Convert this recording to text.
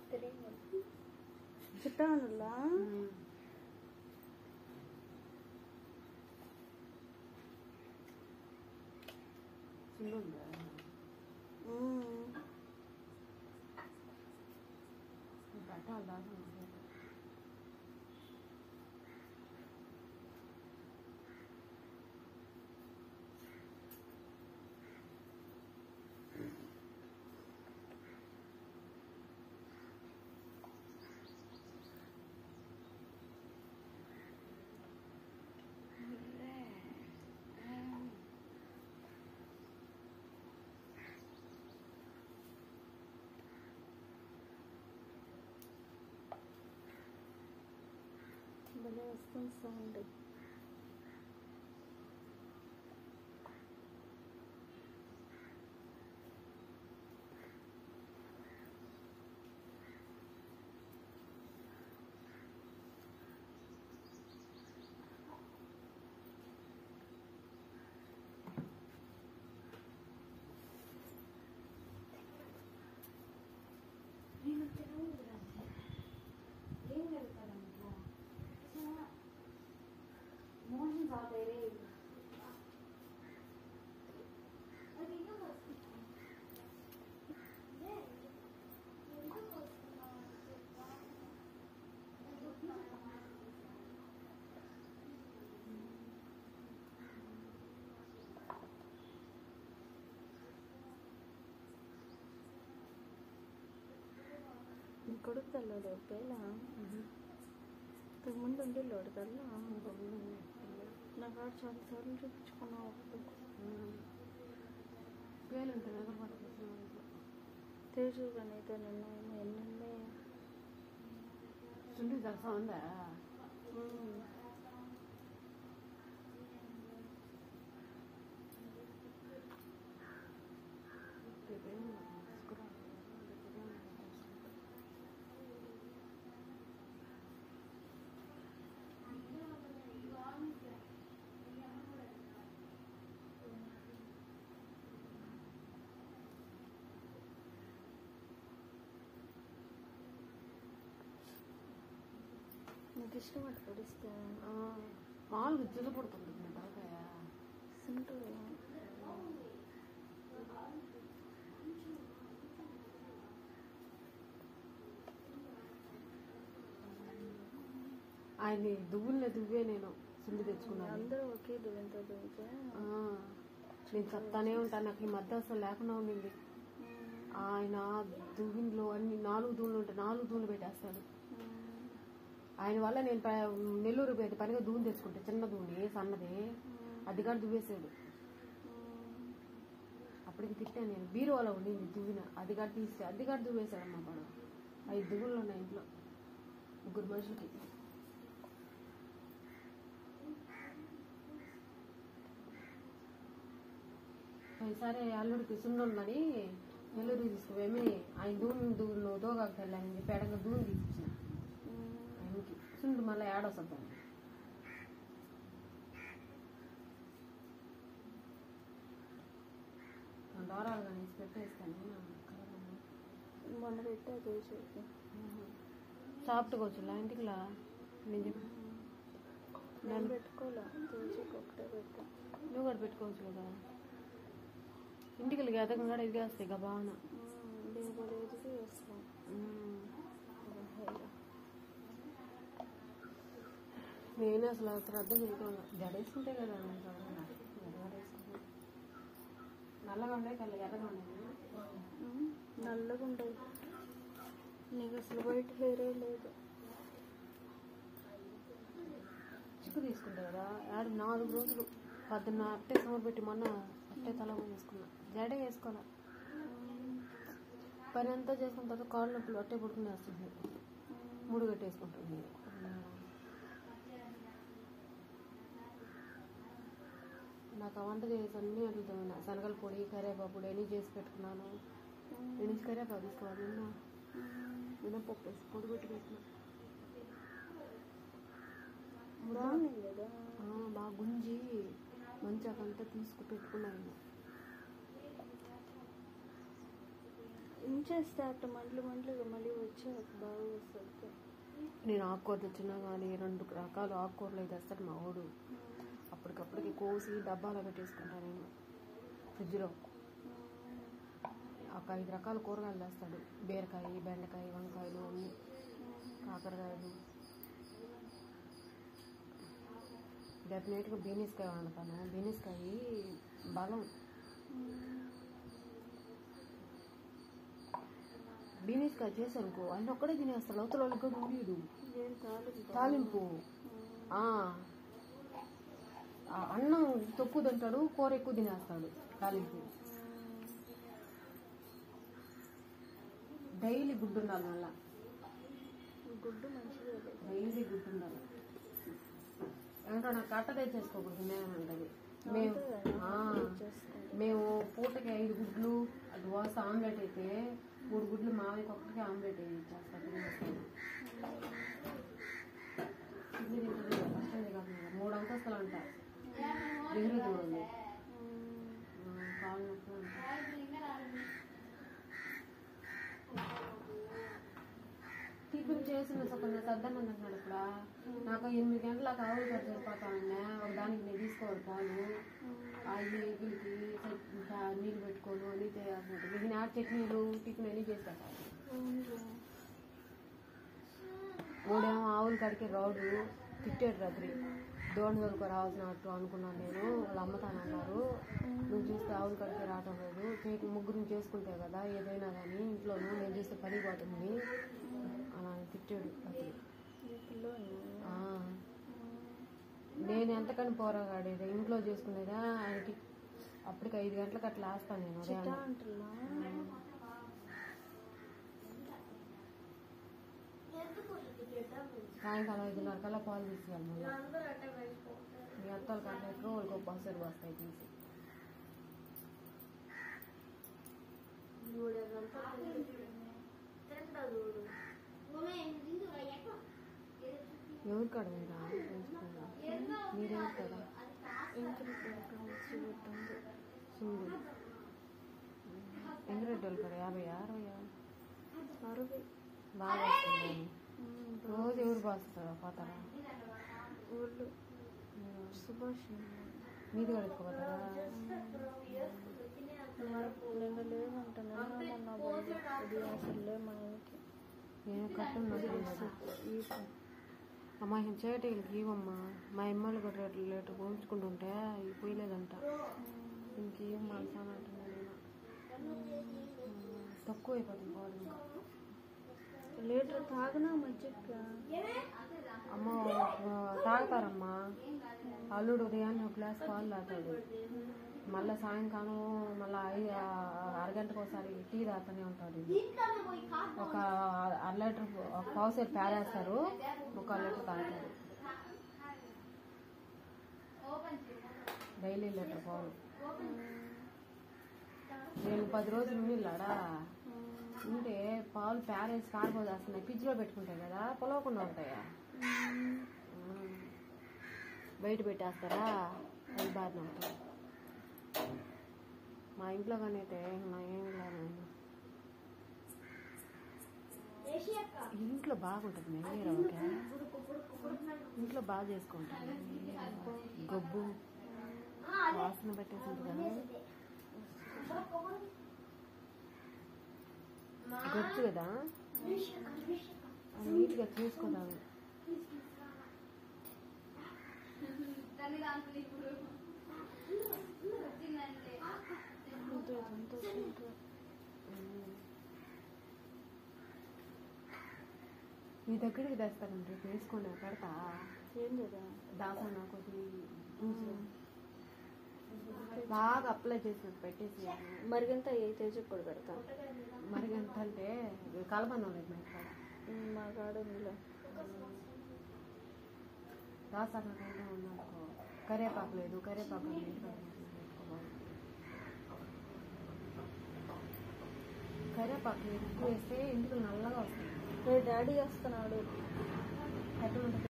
చుట్టానులా చిన్న ఉందా పెట్టాలి దాకా భలే వస్తుంది సౌండ్ నీ కొడుకు తెల్లడు ఒకేలా ఇంతకు ముందు ఉండేవాడు కదా నాకు ఆడ చాలా సార్లు చూపించుకున్నావు అప్పుడు పేలు ఉంటాయి కదా పట్టుకొచ్చిన తేజు కానీ అయితే నిన్న ఎన్ని ఉన్నాయి చుండి తెలుసా ఉందా నీకు ఇష్టం అటు పొడిస్తే మామూలుగా జిల్లు పడుతుంది మీ తలకాయ సింపుల్ ఆయన్ని దువ్వులనే దువ్వే నేను చుండి తెచ్చుకున్నాను అందరూ ఒకే దువ్వెంత దువ్వితే ఆ, నేను చెప్తానే ఉంటాను నాకు ఈ మధ్య అసలు లేకుండా ఉండింది ఆయన దువ్విన్లో అన్ని నాలుగు దూళ్ళు ఉంటాయి నాలుగు దూళ్ళు పెట్టేస్తాడు ఆయన వల్ల నేను ప- నెల్లూరు పోయి పనిగా దూని తెచ్చుకుంటే చిన్న దూని సన్నది అది కూడా దువ్వేసాడు అప్పటికి తిట్టాను నేను బీరువాలో ఉండింది దువ్విన అది కూడా తీస్తే అది కూడా దువ్వేసాడు అమ్మ పడ ఐదు దువ్వులు ఉన్నాయి ఇంట్లో ముగ్గురు మనుషులకి ఈసారి అల్లుడికి సున్నుందని నెల్లూరు తీసుకుపోయి ఆయన దూని దూను దోగాకు వెళ్ళాలని చెప్పి ఎడంగా దూని తీసుకొచ్చిన ఆయనకి సుండు మళ్ళీ ఏడొస్తుంది దూరాలు కానీ పెట్టేస్తాను మొన్న పెట్టా తేజుకి సాఫ్ట్గా వచ్చి ఇంటికిలా నేను చెప్పి నేను పెట్టుకోలే తేజుకి ఒకటే పెట్టా నువ్వు కూడా పెట్టుకోవచ్చు కదా ఇంటికి ఎదగం కూడా ఎదిగేస్తాయి గబాన దీని కూడా ఎదిగి వేస్తాం నేను అసలు శ్రద్ధ చేయకుండా జడేసుకుంటే కదా నేను కదా. జడేసుకుంటే. నల్లగా ఉండే కళ్ళు ఎర్రగా ఉండేది నల్లగా ఉండదు నీకు అసలు వైట్ హెయిరే లేదు చిక్కు తీసుకుంటా కదా ఆడు నాలుగు రోజులు పొద్దున్న అట్టే సమర్ పెట్టి మొన్న అట్టే తల వేసుకున్నా జడే వేసుకోవాలా పని అంతా చేసుకున్న తర్వాత కాళ్ళు నొప్పులు అట్టే పడుకుని వస్తుంది ముడి కట్టేసుకుంటుంది నాకు ఆ వంట చేసి అన్ని అట్లతో శనగల పొడి కరివేపాకు పొడి అన్నీ చేసి పెట్టుకున్నాను నేను నుంచి కరివేపాకు తీసుకోవాలి నిన్న మినపప్పు వేసి పొడి పెట్టి పెట్టిన బాగున్నాయి కదా ఆ, బాగా గుంజి మంచాకంతా తీసుకు పెట్టుకున్నాను ఉంచేస్తే అట్ట మంటలు మంటలుగా మళ్ళీ వచ్చాక బాగా వస్తుంది నేను ఆకుకూర తెచ్చినా కానీ రెండు రకాల ఆకుకూరలు అయితే తెస్తాడు మా వాడు అప్పటికప్పటికి కోసి డబ్బాలో పెట్టేసుకుంటా నేను ఫ్రిడ్జ్లో ఒక ఐదు రకాల కూరగాయలు తెస్తాడు బీరకాయ బెండకాయ వంకాయలు అన్నీ కాకరకాయలు డెఫినెట్గా బీనీస్కాయ వండుతాను బీనీస్కాయ బలం బీనీస్కాయ చేసానుకో ఆయన ఒక్కడే తినేస్తాడు అవతల వాళ్ళకి కూడా తెలియదు ఏం తాలింపు తాలింపు ఆ. ఆ అన్నం తక్కువ తింటాడు కూర ఎక్కువ తినేస్తాడు తాలింపు డైలీ గుడ్డు ఉండాలి మళ్ళా గుడ్డు మంచిది కదా డైలీ గుడ్డు ఉండాలి ఏంటో నాకు కట్ట తెచ్చేసుకోకూడదు మేమంటది మేము ఆ, మేము పూటకి ఐదు గుడ్లు అది వాస ఆమ్లెట్ అయితే మూడు గుడ్లు మామయ్యకి ఒక్కటికి ఆమ్లెట్ చేస్తాను తినేస్తాను కిడ్నీ తింటుంది కదా, కష్టం కాదు కదా. మూడు అంతస్తులు అంట ఎదురు చూడండి కాలు నొప్పి అంట టిఫిన్ చేసిన కొంచెం సద్దన్నం తింటున్నాడు ఇప్పుడు నాకు ఎనిమిది గంటలకు ఆవులు కట్ట సరిపోతానన్నా ఒక దానికి నేను తీసుకోవాలి పాలు అవి వీటికి ఇంకా నీళ్ళు పెట్టుకోను అని చేయాల్సి ఇది నా చట్నీలు టిఫిన్ అన్ని చేసి పెట్టాలి మూడేమో ఆవుల కాడికి రాడు తిట్టాడు రాత్రి దోణ దొరకు రావాల్సినట్టు అనుకున్నాను నేను వాళ్ళు అమ్మతానన్నారు నువ్వు చూస్తే ఆవుల కాడికి రావటం లేదు చేతి ముగ్గురిని చేసుకుంటే కదా ఏదైనా కానీ ఇంట్లోనూ నేను చూస్తే పని పోతుంది అలా అని తిట్టాడు రాత్రి ఆ. నేను ఎంతకని పోరాగాడేది ఇంట్లో చేసుకునేదా ఆయనకి అప్పటికి ఐదు గంటలకు అట్లా వేస్తాను నేను ఉదయాన్నే అంటున్నా సాయంకాలం ఐదున్నర కల్లా పాలు తీసేయాలి మళ్ళీ మీ అత్తలు కట్టినట్టు వాళ్ళకి ఒక బస్సు వస్తాయి తీసి ఎవరి కాడ మీరా పెంచుకున్నా మీరెవరి కాడ ఇంటికి కలిసి పెట్టండి చూడు ఎంగరెడ్డి వాళ్ళ కాడ యాభై అరవై అరవై బాగా వస్తుంది రోజు ఎవరు బాస్తారా పోతారా ఊళ్ళు సుభాష్ మీది కడుక్కోపోతారా నిన్న లేదంట నిన్న మొన్న పోయింది. ఇది అసలు లే మా ఇంటికి నేను కట్టున్నది ఈ అమ్మా ఈ చేటీలకి ఇవ్వమ్మా మా ఎమ్మలు కూడా లేటు పోయించుకుంటుంటే ఇవి పోయలేదంట ఇంకేం మలసానంటున్నా నేను తక్కువ అయిపోతుంది పాలు ఇంకా లీటర్ తాగినా మజ్జిగ అమ్మ ఆ, తాగుతారమ్మా అల్లుడు ఉదయాన్నే ఒక గ్లాస్ పాలు తాగుతాడు మళ్ళీ సాయంకాలం మళ్ళీ ఐదు ఆ- అరగంటకు ఒకసారి టీ తాగుతూనే ఉంటాడు ఒక అర లీటర్ ఒక పావుసేపు పేరేస్తారు ఒక అర లీటర్ తాగుతాడు డైలీ లీటర్ పాలు నేను పది రోజులు ఉండిల్లాడా ఉంటే పాలు పేరేసి కారిపోదేస్తున్నాయి ఫ్రిడ్జ్లో పెట్టుకుంటాయి కదా పొలవకుండా ఉంటాయా ఉమ్. బయట పెట్టేస్తారా అది బాధ ఉంటాయి మా ఇంట్లో కానీ అయితే మా ఏం లేదు ఇంట్లో బాగుంటుంది మెయ్యరవకే ఇంట్లో బాగా చేసుకుంటాం గబ్బు వాసన పెట్టేసి ఉంటుంది కదా గొచ్చు కదా అది నీట్గా చూసుకోదాము అంతే అంతా తింటారు. మీ దగ్గరికి తెస్తానంటే వేసుకోండి పెడతా ఏం కదా దాసా నాకు అది జ్యూస్ బాగా అప్లై చేసినట్టు పెట్టేసి మరిగింత ఏ తేజకు కూడా పెడతా మరి ఎంత అంటే కలపన్నం లేదు మా ఇక్కడ ఉమ్, మా కాడ ఉందిలే దాసా నాకంటే ఉందనుకో కరివేపాకు లేదు కరివేపాకు నీట్గా పెట్టుకోవాలి కరివేపాకు ఎక్కువ వేస్తే ఇంటికి నల్లగా వస్తుంది రేపు డాడీ వస్తున్నాడు ఎట్లా ఉంటుంది